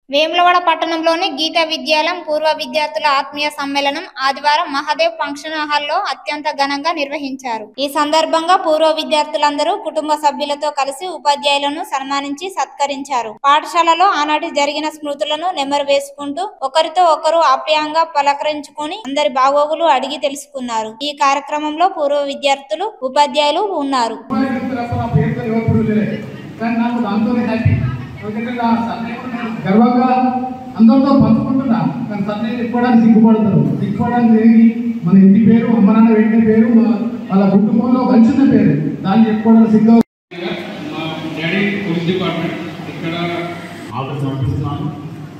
వేములవాడ పట్టణంలోని గీతా విద్యాలయం పూర్వ విద్యార్థుల ఆత్మీయ సమ్మేళనం ఆదివారం మహాదేవ్ ఫంక్షన్ హాల్లో అత్యంత ఘనంగా నిర్వహించారు ఈ సందర్భంగా పూర్వ విద్యార్థులందరూ కుటుంబ సభ్యులతో కలిసి ఉపాధ్యాయులను సన్మానించి సత్కరించారు పాఠశాలలో ఆనాటి జరిగిన స్మృతులను నెమరు వేసుకుంటూ ఒకరితో ఒకరు ఆప్యాయంగా పలకరించుకొని అందరి బాగోగులు అడిగి తెలుసుకున్నారు ఈ కార్యక్రమంలో పూర్వ విద్యార్థులు ఉపాధ్యాయులు ఉన్నారు ఉపాధ్యాయులు అసలు ఆ పేరుతో ఎవరు లేదు కానీ నాకు దాంతోనే హ్యాపీ ఎందుకంటే ఆ సబ్జెక్ట్ నేను గర్వంగా అందరితో పంచుకుంటున్నా కానీ సబ్జెక్ట్ చెప్పుకోవడానికి సిగ్గుపడతారు సిగ్గుపడడానికి ఏంటి మన ఇంటి పేరు అమ్మ నాన్న పెట్టిన పేరు మన- వాళ్ళ కుటుంబంలో కలిసిన పేరు దాన్ని చెప్పుకోవడానికి సిగ్గు మా డాడీ పోలీస్ డిపార్ట్మెంట్ ఇక్కడ ఆర్డర్ సమర్పిస్తున్నాను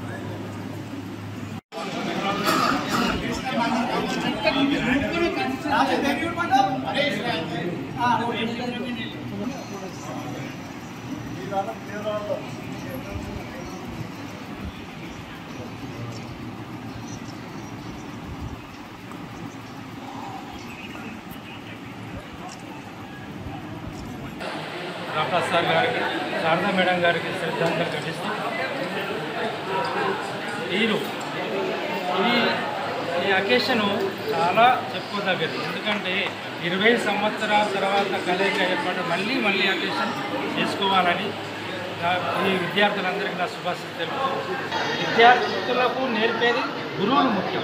డాక్టర్ సార్ గారికి శారదా మేడం గారికి శ్రద్ధాంజలి ఘటిస్తూ వీరు ఈ ఈ అకేషను చాలా చెప్పుకోదగ్గది ఎందుకంటే ఇరవై సంవత్సరాల తర్వాత కలయిక ఏర్పడి మళ్ళీ మళ్ళీ అకేషన్ చేసుకోవాలని నా- ఈ విద్యార్థులందరికీ నా శుభాశలు తెలుపుతూ విద్యార్థులకు నేర్పేది గురువులు ముఖ్యం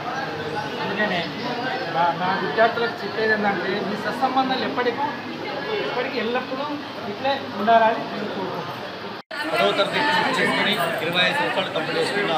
అందుకనే నా నా విద్యార్థులకు చెప్పేది ఏంటంటే మీ సత్సంబంధాలు ఎప్పటికీ ఎప్పటికీ ఎల్లప్పుడూ ఇట్లే ఉండాలని నేను కోరుకుంటున్నాను పదవ తరగతి చేసుకుని ఇరవై ఐదు సంవత్సరాలు కంప్లీట్ చేసుకున్న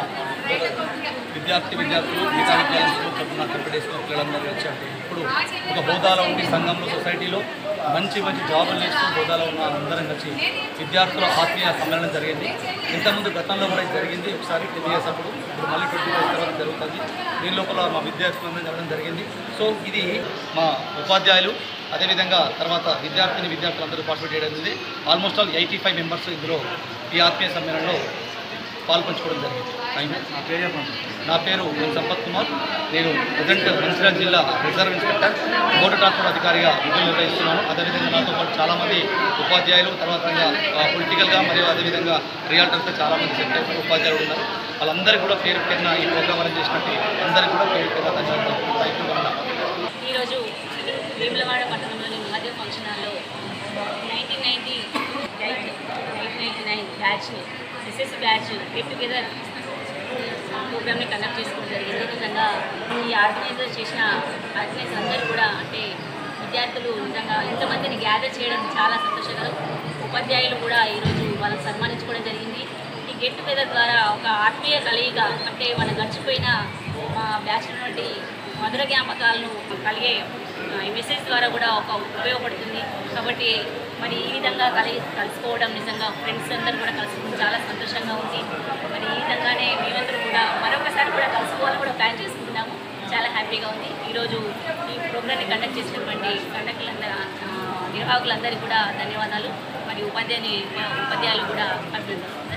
విద్యార్థి విద్యార్థులు మిగతా విద్యార్థులు తరఫున కంప్లీట్ చేసుకున్న పిల్లలందరూ వచ్చారు ఇప్పుడు ఒక హోదాలో ఉండి సంఘంలో సొసైటీలో మంచి మంచి జాబులు చేస్తూ హోదాలో ఉన్న అందరం కలిసి విద్యార్థుల ఆత్మీయ సమ్మేళనం జరిగింది ఇంతకుముందు గతంలో కూడా ఇది జరిగింది ఒకసారి టెన్ ఇయర్స్ అప్పుడు ఇప్పుడు మళ్ళీ ట్వంటీ ఇయర్స్ తర్వాత జరుగుతుంది దీని లోపల మా విద్యార్థులందరం జరగడం జరిగింది సో ఇది మా ఉపాధ్యాయులు అదేవిధంగా తర్వాత విద్యార్థిని విద్యార్థులందరూ పార్టిసిపేట్ చేయడం జరిగింది almost all eighty five members ఇందులో ఈ ఆత్మీయ సమ్మేళనంలో పాల్పంచుకోవడం జరిగింది థ్యాంక్ యూ. నా పేరు చెప్పండి నా పేరు ఎన్ సంపత్ కుమార్ నేను ప్రజెంట్ మంచిర్యాల జిల్లా రిజర్వ్ ఇన్స్పెక్టర్ మోటార్ ట్రాన్స్పోర్ట్ అధికారిగా విధులు నిర్వహిస్తున్నాను అదేవిధంగా నాతో పాటు చాలామంది ఉపాధ్యాయులు తర్వాత పొలిటికల్గా మరియు అదేవిధంగా రియాల్టర్స్గా చాలామంది సెక్రటరీ ఉపాధ్యాయులు ఉన్నారు వాళ్ళందరికీ కూడా పేరు పేరున ఈ ప్రోగ్రామ్ అరేంజ్ చేసినట్టు అందరికీ కూడా పేరు పేరున ధన్యవాదాలు థ్యాంక్ యూ కమలా. ఈరోజు వేములవాడ పట్టణంలోని మహాదేవ్ ఫంక్షన్ హాల్లో nineteen ninety eight nineteen ninety nine బ్యాచ్ని ఎస్ఎస్ బ్యాచ్ గెట్ టుగెదర్ ప్రోగ్రామ్ని కండక్ట్ చేసుకోవడం జరిగింది నిజంగా ఈ ఆర్గనైజర్ చేసిన ఆర్గనైజర్ అందరూ కూడా అంటే విద్యార్థులు నిజంగా ఇంతమందిని గ్యాదర్ చేయడం చాలా సంతోషకరం ఉపాధ్యాయులు కూడా ఈరోజు వాళ్ళని సన్మానించుకోవడం జరిగింది ఈ గెట్ టుగెదర్ ద్వారా ఒక ఆత్మీయ కలయిక అంటే మన గడిచిపోయిన మా బ్యాచ్ నుండి మధుర జ్ఞాపకాలను కలిగే ఆ, ఈ మెసేజ్ ద్వారా కూడా ఒక ఉపయోగపడుతుంది కాబట్టి మరి ఈ విధంగా కలి కలుసుకోవడం నిజంగా ఫ్రెండ్స్ అందరూ కూడా కలుసుకోవడం చాలా సంతోషంగా ఉంది మరి ఈ విధంగానే మేమందరూ కూడా మరొకసారి కూడా కలుసుకోవాలని కూడా ప్లాన్ చేసుకుంటున్నాము చాలా హ్యాపీగా ఉంది ఈరోజు ఈ ప్రోగ్రామ్ని కండక్ట్ చేసినటువంటి కండక్టర్లందరూ నిర్వాహకులందరికీ కూడా ధన్యవాదాలు మరి ఉపాధ్యాయుని ఉపాధ్యాయులు కూడా అభినందనలు